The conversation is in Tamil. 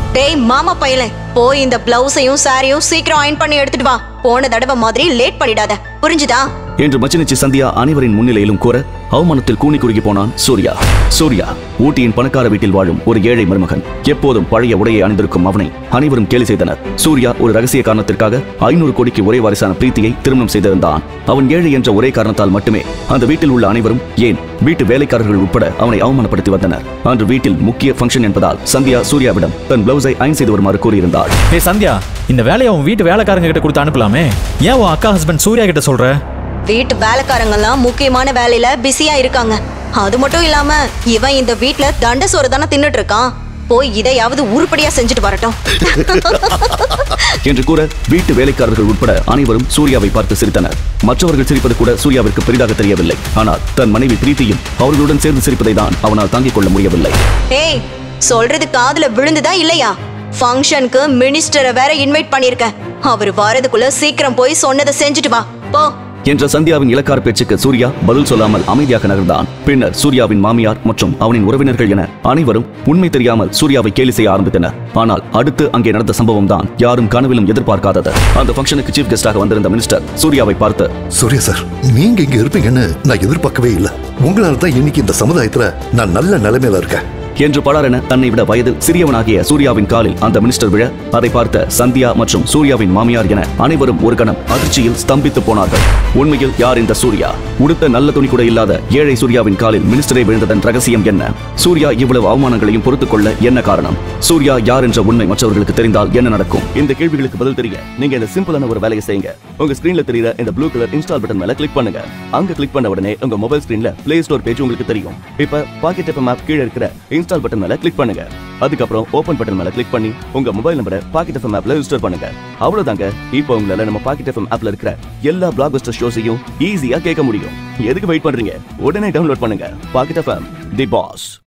டேய் மாமா பையல போய் இந்த பிளவுஸையும் சாரியும் சீக்கிரம் அயன் பண்ணி எடுத்துட்டு வா போன தடவை மாதிரி லேட் பண்ணிடாத புரிஞ்சுதா என்று மச்சினிச்சி சந்தியா அனைவரின் முன்னிலையிலும் கூற அவமானத்தில் கூனி குறுகி போனான் சூர்யா சூர்யா ஊட்டியின் பணக்கார வீட்டில் வாழும் ஒரு ஏழை மருமகன் எப்போதும் பழைய உடையை அணிந்திருக்கும் அவனை அனைவரும் கேலி செய்தனர் சூர்யா ஒரு ரகசிய காரணத்திற்காக ஐநூறு கோடிக்கு ஒரே வாரிசான பிரீத்தியை திருமணம் செய்திருந்தான் அவன் ஏழை என்ற ஒரே காரணத்தால் மட்டுமே அந்த வீட்டில் உள்ள அனைவரும் ஏன் வீட்டு வேலைக்காரர்கள் உட்பட அவனை அவமானப்படுத்தி வந்தனர் அன்று வீட்டில் முக்கிய ஃபங்க்ஷன் என்பதால் சந்தியா சூர்யாவிடம் தன் பிளவுஸை அயன் செய்து வருமாறு கூறியிருந்தார் ஏய் சந்தியா இந்த வேலையை உன் வீட்டு வேலைக்காரங்க கிட்ட கொடுத்து அனுப்பலாமே ஏன் உன் அக்கா ஹஸ்பண்ட் சூர்யா கிட்ட சொல்ற வீட்டு வேலைக்காரங்கெல்லாம் முக்கியமான வேலையில பிஸியா இருக்காங்க அது மட்டும் இல்லாம இவன் இந்த வீட்ல தண்ட சோறு தானே தின்னுட்டு இருக்கான் போய் இதையாவது உருப்படியா செஞ்சுட்டு வரட்டும் என்று கூற வீட்டு வேலைக்காரர்கள் உட்பட அனைவரும் சூர்யாவை பார்த்து சிரித்தனர் மற்றவர்கள் சிரிப்பது கூட சூர்யாவிற்கு பெரிதாக தெரியவில்லை ஆனால் தன் மனைவி பிரீத்தியும் அவர்களுடன் சேர்ந்து சிரிப்பதை தான் அவனால் தாங்கிக் கொள்ள முடியவில்லை ஏய் சொல்றது காதுல விழுந்துதா இல்லையா ஃபங்க்ஷனுக்கு மினிஸ்டரை வேற இன்வைட் பண்ணிருக்க அவர் வரதுக்குள்ள சீக்கிரம் போய் சொன்னதை செஞ்சுட்டு வா போ என்ற சந்தியாவின் இலக்கார பேச்சுக்கு சூர்யா பதில் சொல்லாமல் அமைதியாக நகர்ந்தான் பின்னர் சூர்யாவின் மாமியார் மற்றும் அவனின் உறவினர்கள் என அனைவரும் உண்மை தெரியாமல் சூர்யாவை கேலி செய்ய ஆரம்பித்தனர் ஆனால் அடுத்து அங்கே நடந்த சம்பவம் தான் யாரும் கனவிலும் எதிர்பார்க்காதது அந்த ஃபங்க்ஷனுக்கு சீஃப் கெஸ்டாக வந்திருந்த மினிஸ்டர் சூர்யாவை பார்த்து சூர்யா சார் நீங்க இங்க இருப்பீங்கன்னு நான் எதிர்பார்க்கவே இல்லை உங்களால தான் இன்னைக்கு இந்த சமுதாயத்துல நான் நல்ல நிலைமையில இருக்கேன் என்று படாரென தன்னை விட வயதில் சிறியவனாகிய சூர்யாவின் காலில் அந்த மினிஸ்டர் விழ அதை பார்த்த சந்தியா மற்றும் சூர்யாவின் மாமியார் என அனைவரும் ஒரு கணம் அதிர்ச்சியில் ஸ்தம்பித்து போனார்கள் உண்மையில் யார் இந்த சூர்யா உடுத்த நல்ல துணி கூட இல்லாத ஏழை சூர்யாவின் காலில் மினிஸ்டரை விழுந்ததன் ரகசியம் என்ன சூர்யா இவ்வளவு அவமானங்களையும் பொறுத்துக் கொள்ள என்ன காரணம் சூர்யா யார் என்ற உண்மை மற்றவர்களுக்கு தெரிந்தால் என்ன நடக்கும் இந்த கேள்விகளுக்கு பதில் தெரிய நீங்க இந்த சிம்பிளான ஒரு வேலையை செய்யுங்க உங்க ஸ்கிரீன்ல தெரியுற இந்த ப்ளூ கலர் இன்ஸ்டால் பட்டன் மேல கிளிக் பண்ணுங்க அங்க கிளிக் பண்ண உடனே உங்க மொபைல் ஸ்கிரீன்ல பிளே ஸ்டோர் பேஜ் உங்களுக்கு தெரியும் இப்ப பாக்கெட் எஃப்எம் ஆப் கீழே இருக்கிற இன்ஸ்டால் பட்டன் மேல கிளிக் பண்ணுங்க அதுக்கப்புறம் ஓபன் பட்டன் மேல கிளிக் பண்ணி உங்க மொபைல் நம்பரை பாக்கெட் எஃப்எம் ஆப்ல ரெஜிஸ்டர் பண்ணுங்க அவ்வளவுதாங்க இப்போ உங்களால நம்ம பாக்கெட் எஃப்எம் ஆப்ல இருக்கிற எல்லா பிளாக் பஸ்டர் ஷோஸையும் ஈஸியா கேட்க முடியும் எதுக்கு வெயிட் பண்றீங்க உடனே டவுன்லோட் பண்ணுங்க பாக்கெட் எஃப்எம் தி பாஸ்